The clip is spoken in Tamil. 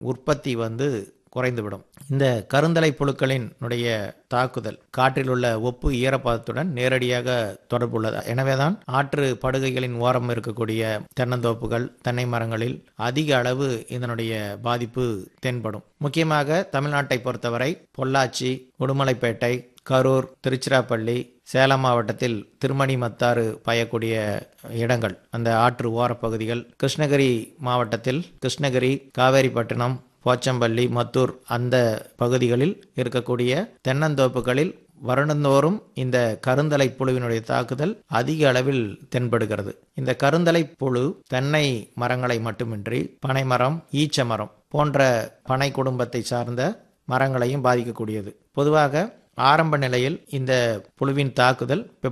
உற்பத்தி வந்து குறைந்துவிடும் இந்த கருந்தலை புழுக்களினுடைய தாக்குதல் காற்றில் உள்ள ஒப்பு ஈரப்பதத்துடன் நேரடியாக தொடர்புள்ளது எனவேதான் ஆற்று படுகைகளின் ஓரம் இருக்கக்கூடிய தென்னந்தோப்புகள் தென்னை மரங்களில் அதிக அளவு இதனுடைய பாதிப்பு தென்படும் முக்கியமாக தமிழ்நாட்டை பொறுத்தவரை பொள்ளாச்சி உடுமலைப்பேட்டை கரூர் திருச்சிராப்பள்ளி சேலம் மாவட்டத்தில் திருமணி மத்தாறு பாயக்கூடிய இடங்கள் அந்த ஆற்று ஓரப்பகுதிகள் கிருஷ்ணகிரி மாவட்டத்தில் கிருஷ்ணகிரி காவேரிப்பட்டினம் போச்சம்பள்ளி மத்தூர் அந்த பகுதிகளில் இருக்கக்கூடிய தென்னந்தோப்புகளில் வருடந்தோறும் இந்த கருந்தலை புழுவினுடைய தாக்குதல் அதிக அளவில் தென்படுகிறது இந்த கருந்தலை புழு தென்னை மரங்களை மட்டுமின்றி பனைமரம் ஈச்ச மரம் போன்ற பனை குடும்பத்தை சார்ந்த மரங்களையும் பாதிக்கக்கூடியது பொதுவாக ஆரம்ப நிலையில் இந்த புழுவின் தாக்குதல்